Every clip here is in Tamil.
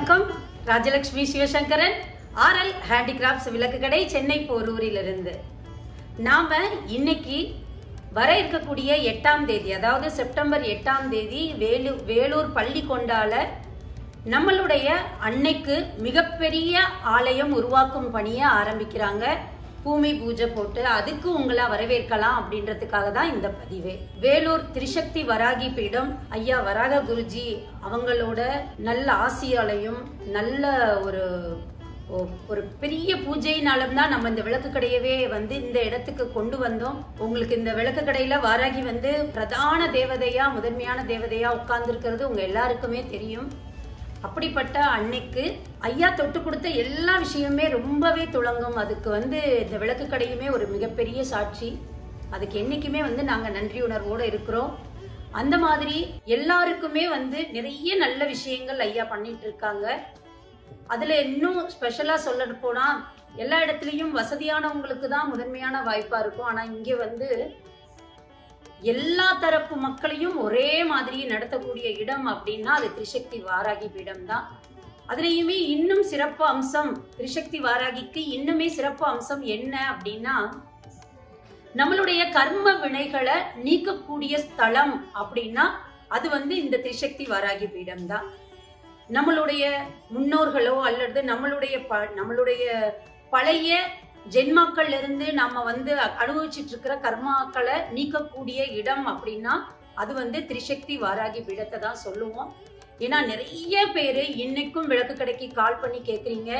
வணக்கம் ராஜலட்சுமி சிவசங்கரன் ஆர்எல் ஹேண்டிகிராஃப்ட்ஸ் விளக்கு கடை சென்னை போரூரிலிருந்து நாம இன்னைக்கு வர இருக்கக்கூடிய எட்டாம் தேதி அதாவது செப்டம்பர் எட்டாம் தேதி வேலு வேலூர் பள்ளி கொண்டால நம்மளுடைய அன்னைக்கு மிகப்பெரிய ஆலயம் உருவாக்கும் பணியை ஆரம்பிக்கிறாங்க பூமி பூஜை போட்டு அதுக்கு உங்களை வரவேற்கலாம் அப்படின்றதுக்காக தான் இந்த பதிவே வேலூர் திரிசக்தி வராகி பீடம் ஐயா வராக குருஜி அவங்களோட நல்ல ஆசியாலையும் நல்ல ஒரு ஒ- ஒரு பெரிய பூஜையினாலும் தான் நம்ம இந்த விளக்கு கடையவே வந்து இந்த இடத்துக்கு கொண்டு வந்தோம் உங்களுக்கு இந்த விளக்கு கடையில வாராகி வந்து பிரதான தேவதையா முதன்மையான தேவதையா உட்கார்ந்துருக்கிறது உங்க எல்லாருக்குமே தெரியும் அப்படிப்பட்ட அன்னைக்கு ஐயா தொட்டு கொடுத்த எல்லா விஷயமுமே ரொம்பவே துளங்கும் அதுக்கு வந்து இந்த விளக்கு கடையுமே ஒரு மிகப்பெரிய சாட்சி அதுக்கு என்னைக்குமே வந்து நாங்க நன்றி உணர்வோட இருக்கிறோம் அந்த மாதிரி எல்லாருக்குமே வந்து நிறைய நல்ல விஷயங்கள் ஐயா பண்ணிட்டு இருக்காங்க அதுல இன்னும் ஸ்பெஷலா சொல்ல போனா எல்லா இடத்துலயும் வசதியானவங்களுக்கு தான் முதன்மையான வாய்ப்பா இருக்கும் ஆனா இங்க வந்து எல்லா தரப்பு மக்களையும் ஒரே மாதிரி நடத்தக்கூடிய இடம் அப்படின்னா அது திரிசக்தி வாராகி பீடம் தான் அதுலயுமே இன்னும் சிறப்பு அம்சம் திரிசக்தி வாராகிக்கு இன்னுமே சிறப்பு அம்சம் என்ன அப்படின்னா நம்மளுடைய கர்ம வினைகளை நீக்கக்கூடிய ஸ்தலம் அப்படின்னா அது வந்து இந்த திரிசக்தி வாராகி பீடம் தான் நம்மளுடைய முன்னோர்களோ அல்லது நம்மளுடைய ப- நம்மளுடைய பழைய ஜென்மாக்கள்ல இருந்து நாம வந்து அனுபவிச்சுட்டு இருக்கிற கர்மாக்களை நீக்கக்கூடிய இடம் அப்படின்னா அது வந்து திரிசக்தி வாராகி பீடத்தை தான் சொல்லுவோம் ஏன்னா நிறைய பேர் இன்னைக்கும் விளக்கு கடைக்கு கால் பண்ணி கேட்குறீங்க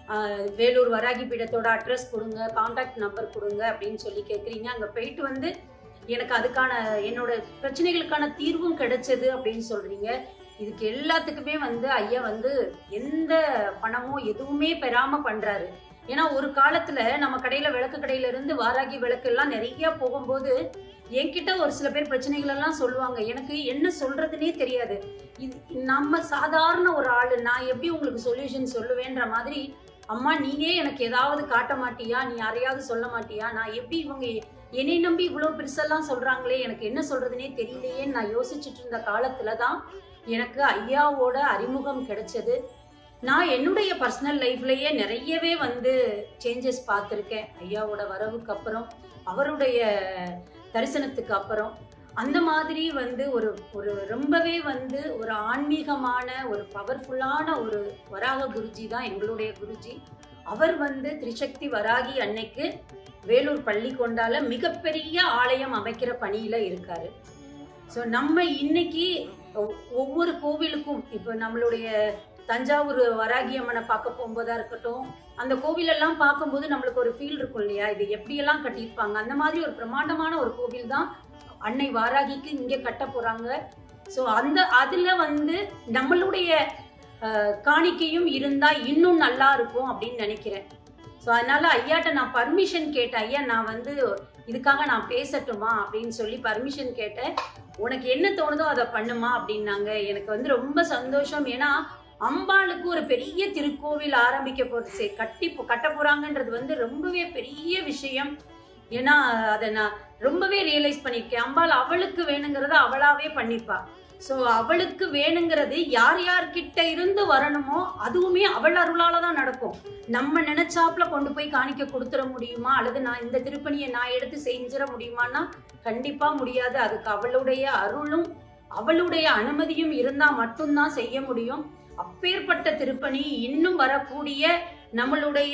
வேலூர் வராகி பீடத்தோட அட்ரஸ் கொடுங்க காண்டாக்ட் நம்பர் கொடுங்க அப்படின்னு சொல்லி கேட்குறீங்க அங்கே போயிட்டு வந்து எனக்கு அதுக்கான என்னோட பிரச்சனைகளுக்கான தீர்வும் கிடைச்சது அப்படின்னு சொல்றீங்க இதுக்கு எல்லாத்துக்குமே வந்து ஐயா வந்து எந்த பணமோ எதுவுமே பெறாம பண்றாரு ஏன்னா ஒரு காலத்துல நம்ம கடையில விளக்கு கடையில இருந்து வாராகி விளக்கு எல்லாம் நிறைய போகும்போது என்கிட்ட ஒரு சில பேர் பிரச்சனைகள் எல்லாம் சொல்லுவாங்க எனக்கு என்ன சொல்றதுனே தெரியாது இது நம்ம சாதாரண ஒரு ஆளு நான் எப்படி உங்களுக்கு சொல்யூஷன் சொல்லுவேன்ற மாதிரி அம்மா நீயே எனக்கு ஏதாவது காட்ட மாட்டியா நீ யாரையாவது சொல்ல மாட்டியா நான் எப்படி இவங்க என்னை நம்பி இவ்வளவு பெருசெல்லாம் சொல்றாங்களே எனக்கு என்ன சொல்றதுனே தெரியலையேன்னு நான் யோசிச்சுட்டு இருந்த காலத்துல தான் எனக்கு ஐயாவோட அறிமுகம் கிடைச்சது நான் என்னுடைய பர்சனல் லைஃப்லயே நிறையவே வந்து சேஞ்சஸ் பார்த்துருக்கேன் ஐயாவோட வரவுக்கு அப்புறம் அவருடைய தரிசனத்துக்கு அப்புறம் அந்த மாதிரி வந்து ஒரு ஒரு ரொம்பவே வந்து ஒரு ஆன்மீகமான ஒரு பவர்ஃபுல்லான ஒரு வராக குருஜி தான் எங்களுடைய குருஜி அவர் வந்து திரிசக்தி வராகி அன்னைக்கு வேலூர் பள்ளி கொண்டால மிகப்பெரிய ஆலயம் அமைக்கிற பணியில இருக்காரு ஸோ நம்ம இன்னைக்கு ஒ- ஒவ்வொரு கோவிலுக்கும் இப்போ நம்மளுடைய தஞ்சாவூர் வராகி அம்மனை பார்க்க போகும்போதா இருக்கட்டும் அந்த கோவிலெல்லாம் பார்க்கும்போது நம்மளுக்கு ஒரு ஃபீல் இருக்கும் இல்லையா இது எப்படியெல்லாம் கட்டியிருப்பாங்க அந்த மாதிரி ஒரு பிரம்மாண்டமான ஒரு கோவில் தான் அன்னை வாராகிக்கு இங்கே கட்ட போறாங்க ஸோ அந்த அதுல வந்து நம்மளுடைய அஹ், காணிக்கையும் இருந்தா இன்னும் நல்லா இருக்கும் அப்படின்னு நினைக்கிறேன் ஸோ அதனால ஐயாட்ட நான் பர்மிஷன் கேட்டேன் ஐயா நான் வந்து இதுக்காக நான் பேசட்டுமா அப்படின்னு சொல்லி பர்மிஷன் கேட்டேன் உனக்கு என்ன தோணுதோ அதை பண்ணுமா அப்படின்னாங்க எனக்கு வந்து ரொம்ப சந்தோஷம் ஏன்னா அம்பாளுக்கு ஒரு பெரிய திருக்கோவில் ஆரம்பிக்க போறது சரி, கட்டி போ- கட்ட போறாங்கன்றது வந்து ரொம்பவே பெரிய விஷயம் ஏன்னா அதை நான் ரொம்பவே ரியலைஸ் பண்ணியிருக்கேன் அம்பாள் அவளுக்கு வேணுங்கிறத அவளாவே பண்ணிப்பா ஸோ அவளுக்கு வேணுங்கிறது யார் யார்கிட்ட இருந்து வரணுமோ அதுவுமே அவள் அருளால தான் நடக்கும் நம்ம நினைச்சாப்புல கொண்டு போய் காணிக்க கொடுத்துட முடியுமா அல்லது நான் இந்த திருப்பணியை நான் எடுத்து செஞ்சிட முடியுமான்னா கண்டிப்பா முடியாது அதுக்கு அவளுடைய அருளும் அவளுடைய அனுமதியும் இருந்தா மட்டும்தான் செய்ய முடியும் அப்பேற்பட்ட திருப்பணி இன்னும் வரக்கூடிய நம்மளுடைய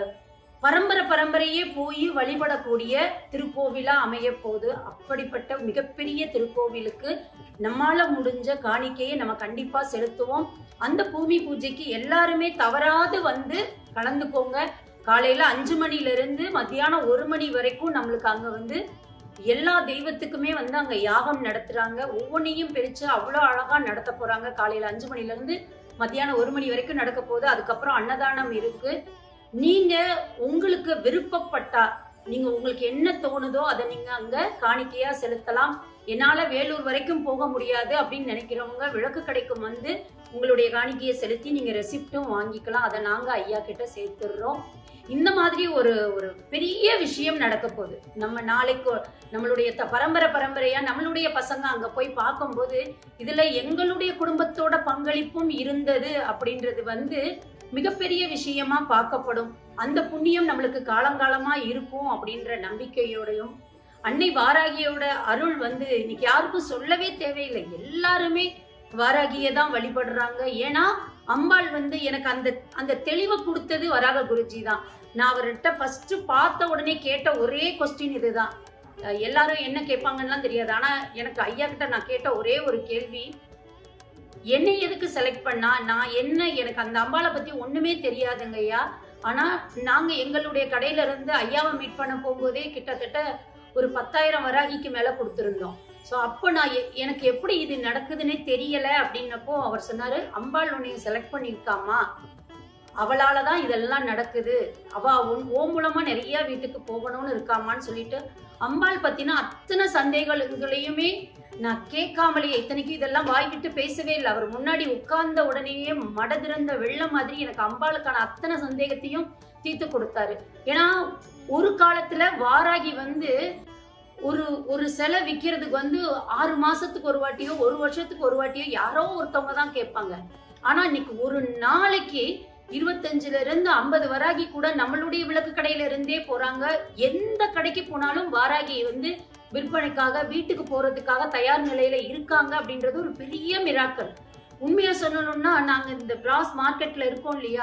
பரம்பரை பரம்பரையே போய் வழிபடக்கூடிய திருக்கோவிலா அமைய போகுது அப்படிப்பட்ட மிகப்பெரிய திருக்கோவிலுக்கு நம்மால முடிஞ்ச காணிக்கையை நம்ம கண்டிப்பா செலுத்துவோம் அந்த பூமி பூஜைக்கு எல்லாருமே தவறாது வந்து கலந்துக்கோங்க காலையில அஞ்சு மணில இருந்து மத்தியானம் ஒரு மணி வரைக்கும் நம்மளுக்கு அங்க வந்து எல்லா தெய்வத்துக்குமே வந்து அங்க யாகம் நடத்துறாங்க ஒவ்வொன்றையும் பிரிச்சு அவ்வளோ அழகா நடத்த போறாங்க காலையில அஞ்சு மணில இருந்து மத்தியானம் ஒரு மணி வரைக்கும் நடக்க போகுது அதுக்கப்புறம் அன்னதானம் இருக்கு நீங்க உங்களுக்கு விருப்பப்பட்டா நீங்க உங்களுக்கு என்ன தோணுதோ அதை நீங்க அங்க காணிக்கையா செலுத்தலாம் என்னால வேலூர் வரைக்கும் போக முடியாது அப்படின்னு நினைக்கிறவங்க விளக்கு கடைக்கும் வந்து உங்களுடைய காணிக்கையை செலுத்தி நீங்க ரெசிப்டும் வாங்கிக்கலாம் அதை நாங்க ஐயா கிட்ட சேர்த்துடுறோம் இந்த மாதிரி ஒரு ஒரு பெரிய விஷயம் நடக்க போகுது நம்ம நாளைக்கு நம்மளுடைய த- பரம்பரை பரம்பரையா நம்மளுடைய பசங்க அங்க போய் பார்க்கும்போது இதுல எங்களுடைய குடும்பத்தோட பங்களிப்பும் இருந்தது அப்படின்றது வந்து மிகப்பெரிய விஷயமா பார்க்கப்படும் அந்த புண்ணியம் நம்மளுக்கு காலங்காலமா இருக்கும் அப்படின்ற நம்பிக்கையோடையும் அன்னை வாராகியோட அருள் வந்து இன்னைக்கு யாருக்கும் சொல்லவே தேவையில்லை எல்லாருமே வாராகியை தான் வழிபடுறாங்க ஏன்னா அம்பாள் வந்து எனக்கு அந்த அந்த தெளிவை கொடுத்தது வராக குருஜி தான் நான் அவர்கிட்ட ஃபர்ஸ்ட் பார்த்த உடனே கேட்ட ஒரே கொஸ்டின் இதுதான் அஹ் எல்லாரும் என்ன கேட்பாங்கன்னுலாம் தெரியாது ஆனா எனக்கு ஐயா கிட்ட நான் கேட்ட ஒரே ஒரு கேள்வி என்னை எதுக்கு செலக்ட் பண்ணா நான் என்ன எனக்கு அந்த அம்பாளை பத்தி ஒண்ணுமே தெரியாதுங்க ஐயா ஆனா நாங்க எங்களுடைய கடையில இருந்து ஐயாவை மீட் பண்ண போகும்போதே கிட்டத்தட்ட ஒரு பத்தாயிரம் வராகிக்கு மேல கொடுத்துருந்தோம் ஸோ அப்போ நான் எ- எனக்கு எப்படி இது நடக்குதுன்னே தெரியல அப்படின்னப்போ அவர் சொன்னாரு அம்பாள் உன்னை செலக்ட் பண்ணியிருக்காமா அவளால தான் இதெல்லாம் நடக்குது அவ உன் ஓ மூலமா நிறைய வீட்டுக்கு போகணும்னு இருக்காமான்னு சொல்லிட்டு அம்பாள் பத்தின அத்தனை சந்தேகங்களையுமே நான் கேட்காமலேயே இத்தனைக்கும் இதெல்லாம் வாய்விட்டு பேசவே இல்லை அவர் முன்னாடி உட்கார்ந்த உடனேயே மடதிறந்த வெள்ளம் மாதிரி எனக்கு அம்பாளுக்கான அத்தனை சந்தேகத்தையும் தீர்த்து கொடுத்தாரு ஏன்னா ஒரு காலத்துல வாராகி வந்து ஒரு ஒரு சிலை விற்கிறதுக்கு வந்து ஆறு மாசத்துக்கு ஒரு வாட்டியோ ஒரு வருஷத்துக்கு ஒரு வாட்டியோ யாரோ ஒருத்தவங்க தான் கேட்பாங்க ஆனா இன்னைக்கு ஒரு நாளைக்கு இருபத்தஞ்சுல இருந்து ஐம்பது வராகி கூட நம்மளுடைய விளக்கு கடையில இருந்தே போறாங்க எந்த கடைக்கு போனாலும் வாராகி வந்து விற்பனைக்காக வீட்டுக்கு போறதுக்காக தயார் நிலையில இருக்காங்க அப்படின்றது ஒரு பெரிய மிராக்கள் உண்மையா சொல்லணும்னா நாங்க இந்த பிராஸ் மார்க்கெட்ல இருக்கோம் இல்லையா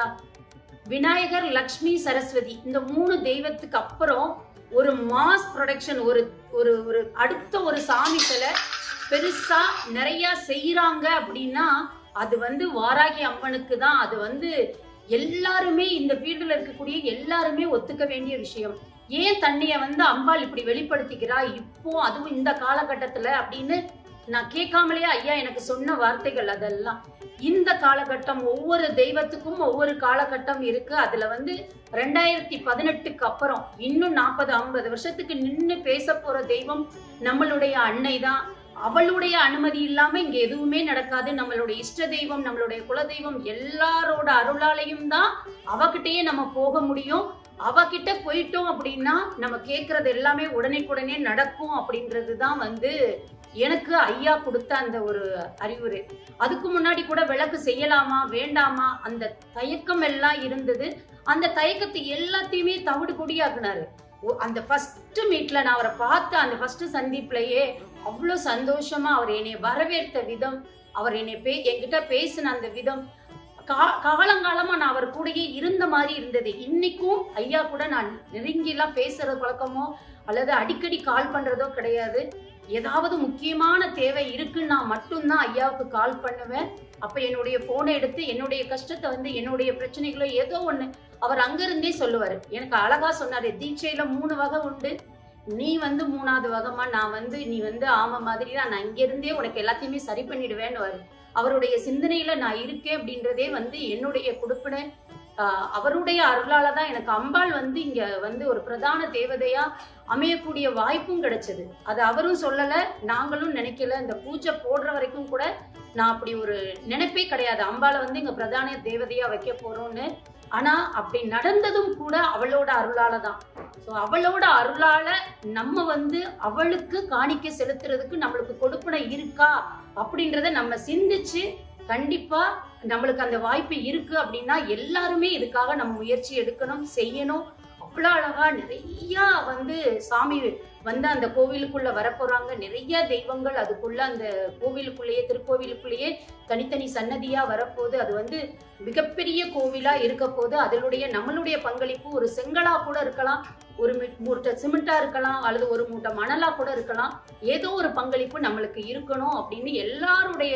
விநாயகர் லக்ஷ்மி சரஸ்வதி இந்த மூணு தெய்வத்துக்கு அப்புறம் ஒரு மாஸ் ப்ரொடக்ஷன் ஒரு ஒரு ஒரு அடுத்த ஒரு சாமி சிலை பெருசா நிறைய செய்யறாங்க அப்படின்னா அது வந்து வாராகி அம்மனுக்கு தான் அது வந்து எல்லாருமே இந்த ஃபீல்டுல இருக்கக்கூடிய எல்லாருமே ஒத்துக்க வேண்டிய விஷயம் ஏன் தன்னைய வந்து அம்பாள் இப்படி வெளிப்படுத்திக்கிறா இப்போ அதுவும் இந்த காலகட்டத்துல அப்படின்னு நான் கேட்காமலேயே ஐயா எனக்கு சொன்ன வார்த்தைகள் அதெல்லாம் இந்த காலகட்டம் ஒவ்வொரு தெய்வத்துக்கும் ஒவ்வொரு காலகட்டம் இருக்கு அதுல வந்து ரெண்டாயிரத்தி பதினெட்டுக்கு அப்புறம் இன்னும் நாற்பது ஐம்பது வருஷத்துக்கு நின்னு பேச போற தெய்வம் நம்மளுடைய அன்னை தான் அவளுடைய அனுமதி இல்லாம இங்க எதுவுமே நடக்காது நம்மளுடைய இஷ்ட தெய்வம் நம்மளுடைய குல தெய்வம் எல்லாரோட அருளாலையும் தான் அவகிட்டயே நம்ம போக முடியும் அவகிட்ட போயிட்டோம் அப்படின்னா நம்ம கேக்குறது எல்லாமே உடனேக்குடனே நடக்கும் அப்படின்றது தான் வந்து எனக்கு ஐயா கொடுத்த அந்த ஒரு அறிவுரை அதுக்கு முன்னாடி கூட விளக்கு செய்யலாமா வேண்டாமா அந்த தயக்கம் எல்லாம் இருந்தது அந்த தயக்கத்தை எல்லாத்தையுமே தவிடு பொடியாக்குனாரு ஒ- அந்த ஃபர்ஸ்ட் மீட்ல நான் அவரை பார்த்த அந்த ஃபர்ஸ்ட் சந்திப்புலயே அவ்வளோ சந்தோஷமா அவர் என்னை வரவேற்ற விதம் அவர் என்னை பே என்கிட்ட பேசின அந்த விதம் கா காலங்காலமா நான் அவர் கூடயே இருந்த மாதிரி இருந்தது இன்னைக்கும் ஐயா கூட நான் நெருங்கிலாம் பேசுற பழக்கமோ அல்லது அடிக்கடி கால் பண்றதோ கிடையாது ஏதாவது முக்கியமான தேவை இருக்குன்னா மட்டும்தான் ஐயாவுக்கு கால் பண்ணுவேன் அப்ப என்னுடைய போனை எடுத்து என்னுடைய கஷ்டத்தை வந்து என்னுடைய பிரச்சனைகளோ ஏதோ ஒண்ணு அவர் அங்கிருந்தே சொல்லுவாரு எனக்கு அழகா சொன்னாரு தீட்சையில மூணு வகை உண்டு நீ வந்து மூணாவது வகமா நான் வந்து நீ வந்து ஆம மாதிரி தான் நான் இங்க இருந்தே உனக்கு எல்லாத்தையுமே சரி பண்ணிடுவேன்னு அவருடைய சிந்தனையில நான் இருக்கேன் அப்படின்றதே வந்து என்னுடைய கொடுப்பினை ஆஹ் அவருடைய அருளால தான் எனக்கு அம்பாள் வந்து இங்க வந்து ஒரு பிரதான தேவதையா அமையக்கூடிய வாய்ப்பும் கிடைச்சது அது அவரும் சொல்லல நாங்களும் நினைக்கல இந்த பூஜை போடுற வரைக்கும் கூட நான் அப்படி ஒரு நினைப்பே கிடையாது அம்பாளை வந்து இங்க பிரதான தேவதையா வைக்க போறோம்னு ஆனா அப்படி நடந்ததும் கூட அவளோட அருளால தான் ஸோ அவளோட அருளால நம்ம வந்து அவளுக்கு காணிக்கை செலுத்துறதுக்கு நம்மளுக்கு கொடுப்பனை இருக்கா அப்படின்றத நம்ம சிந்திச்சு கண்டிப்பா நம்மளுக்கு அந்த வாய்ப்பு இருக்கு அப்படின்னா எல்லாருமே இதுக்காக நம்ம முயற்சி எடுக்கணும் செய்யணும் அவ்வளோ அழகா நிறைய வந்து சாமி வந்து அந்த கோவிலுக்குள்ள வரப்போறாங்க நிறைய தெய்வங்கள் அதுக்குள்ள அந்த கோவிலுக்குள்ளேயே திருக்கோவிலுக்குள்ளேயே தனித்தனி சன்னதியா வரப்போகுது அது வந்து மிகப்பெரிய கோவிலா இருக்க போது அதனுடைய நம்மளுடைய பங்களிப்பு ஒரு செங்கலா கூட இருக்கலாம் ஒரு மி- மூட்டை சிமெண்டா இருக்கலாம் அல்லது ஒரு மூட்டை மணலா கூட இருக்கலாம் ஏதோ ஒரு பங்களிப்பு நம்மளுக்கு இருக்கணும் அப்படின்னு எல்லாருடைய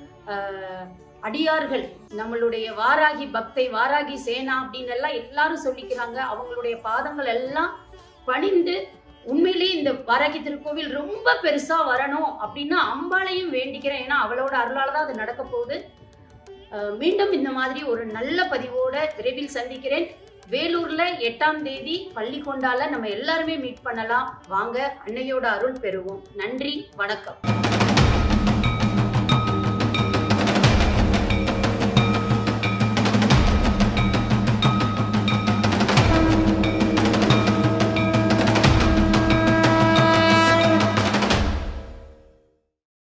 ஆஹ், அடியார்கள் நம்மளுடைய வாராகி பக்தை வாராகி சேனா அப்படின்னு எல்லாம் எல்லாரும் சொல்லிக்கிறாங்க அவங்களுடைய பாதங்கள் எல்லாம் பணிந்து உண்மையிலேயே இந்த வாராகி திருக்கோவில் ரொம்ப பெருசா வரணும் அப்படின்னு அம்பாளையும் வேண்டிக்கிறேன் ஏன்னா அவளோட அருளால தான் அது நடக்க போகுது அஹ் மீண்டும் இந்த மாதிரி ஒரு நல்ல பதிவோட விரைவில் சந்திக்கிறேன் வேலூர்ல எட்டாம் தேதி பள்ளிக்கொண்டால நம்ம எல்லாருமே மீட் பண்ணலாம் வாங்க அன்னையோட அருள் பெறுவோம் நன்றி வணக்கம்